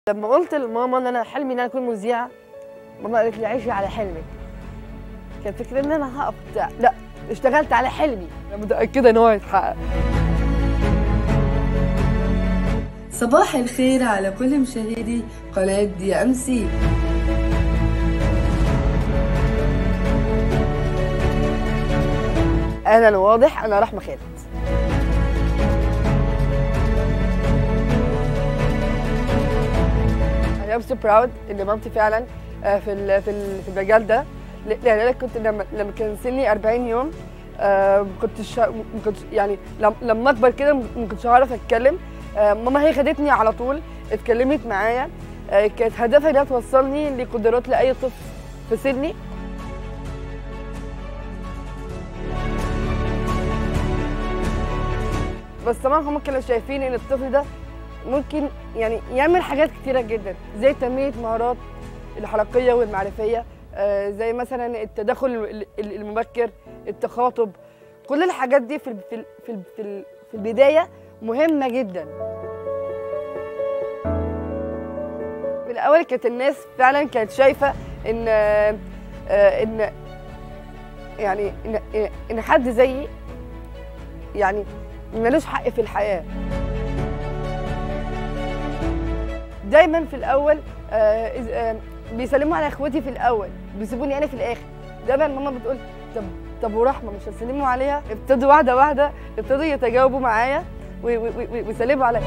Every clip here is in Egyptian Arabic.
لما قلت لماما ان انا حلمي ان انا اكون مذيعه ماما قالت لي عيشي على حلمك كان فكرة ان انا هقف بتاع لا اشتغلت على حلمي انا متاكده ان هو هيتحقق صباح الخير على كل مشاهدي قناة دي ام سي انا الواضح انا رحمه خالد I am so proud ان مامتي فعلا آه، في ال- في ال- في المجال ده ل- لان انا كنت لما لما كان سني 40 يوم آه، ما كنتش ما كنتش يعني لم- لما اكبر كده ما كنتش هعرف اتكلم آه، ماما هي خدتني على طول اتكلمت معايا آه، كانت هدفها انها توصلني لقدرات لاي طفل في سني بس طبعا هم كانوا شايفين ان الطفل ده ممكن يعني يعمل حاجات كتيرة جدا زي تنمية مهارات الحركية والمعرفية آه، زي مثلا التدخل ال- ال- المبكر التخاطب كل الحاجات دي في ال- في ال- في ال- في ال- في البداية مهمة جدا في الأول كانت الناس فعلا كانت شايفة إن آه، آه، إن يعني إن إن حد زيي يعني ملوش حق في الحياة دايما في الأول آه إز- آه بيسلموا على اخواتي في الأول بيسيبوني أنا في الآخر دايما ماما بتقول طب طب ورحمة مش هتسلموا عليها ابتدوا واحدة واحدة ابتدوا يتجاوبوا معايا وي- وي- وي- ويسلموا عليا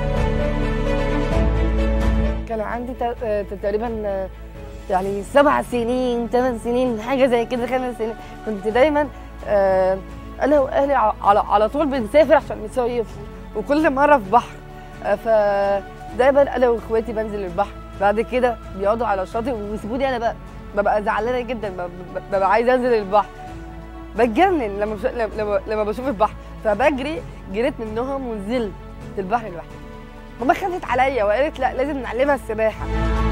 كان عندي تا- آه، تقريبا آه، يعني سبع سنين ثمان سنين حاجة زي كده خمس سنين كنت دايما آه، انا واهلي ع- على على طول بنسافر عشان نصيف وكل مره في بحر آه، فدايما انا واخواتي بنزل البحر بعد كده بيقعدوا على الشاطئ ويسيبوني انا بقى ببقى زعلانه جدا ب- ب- ببقى عايزه انزل البحر بتجنن لما بش... لما لما بشوف البحر فبجري جريت منهم ونزلت البحر لوحدي ماما خافت عليا وقالت لا لازم نعلمها السباحه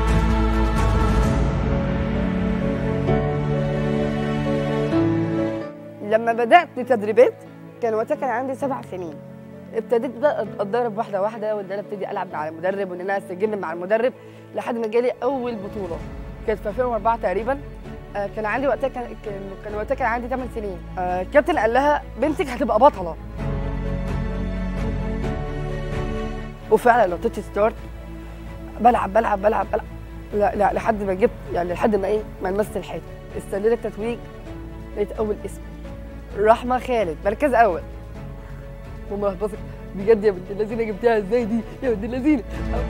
لما بدات تدريبات كان وقتها كان عندي سبع سنين ابتديت بقى اتدرب واحده واحده وان انا ابتدي العب مع المدرب وان انا اسجل مع المدرب لحد ما جالي اول بطوله كانت في 2004 تقريبا آه، كان عندي وقتها كان كان, كان وقتها كان عندي 8 سنين آه، الكابتن قال لها بنتك هتبقى بطله وفعلا نطيت ستارت بلعب بلعب بلعب بلعب لا لا لحد ما جبت يعني لحد ما ايه ما لمست الحيط استنيت التتويج لقيت اول اسم رحمه خالد مركز اول ماما بص بجد يا بنت اللذينه جبتها ازاي دي يا بنت اللذينه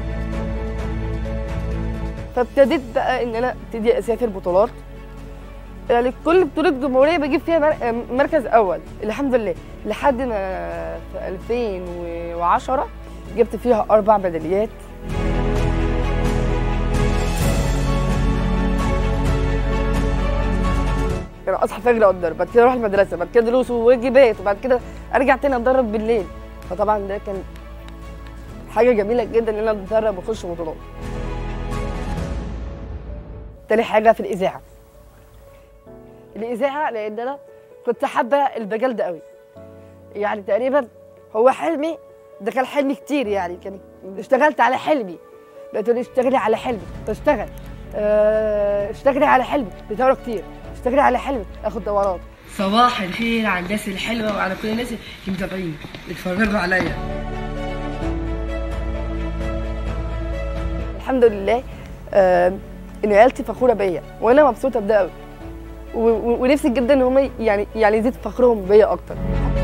فابتديت بقى ان انا ابتدي اسافر بطولات يعني كل بطولة جمهورية بجيب فيها مر- مركز أول الحمد لله لحد ما في 2010 جبت فيها أربع ميداليات كان اصحى فجر اتدرب بعد كده اروح المدرسه بعد كده دروس وواجبات وبعد كده ارجع تاني اتدرب بالليل فطبعا ده كان حاجه جميله جدا ان انا اتدرب واخش بطولات تاني حاجه في الاذاعه الاذاعه لان انا كنت حابه المجال ده قوي يعني تقريبا هو حلمي ده كان حلمي كتير يعني كان اشتغلت على حلمي بقيت تقولي اشتغلي على حلمي بشتغل اه اشتغلي على حلمي بتقرا كتير اشتغلي على حلمي اخد دورات صباح الخير على الناس الحلوة وعلى كل الناس اللي متابعين اتفرجوا عليا الحمد لله آه ان عيلتي فخوره بيا وانا مبسوطه بده قوي و- و- ونفسي جدا ان هم يعني يعني يزيد فخرهم بيا اكتر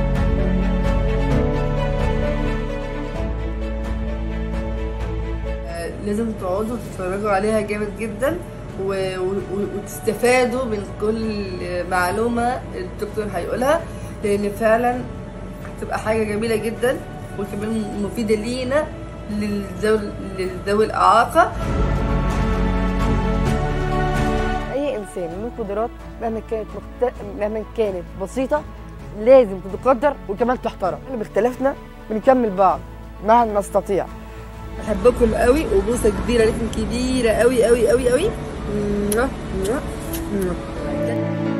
لازم تقعدوا تتفرجوا عليها جامد جدا و... و... وتستفادوا من كل معلومة الدكتور هيقولها لأن فعلا هتبقى حاجة جميلة جدا وكمان مفيدة لينا للذوي للذوي الإعاقة اي انسان له قدرات مهما كانت مخت... مهما كانت بسيطه لازم تتقدر وكمان تحترم اللي باختلافنا بنكمل بعض مهما نستطيع بحبكم قوي وبوسة كبيرة لكم كبيرة قوي قوي قوي قوي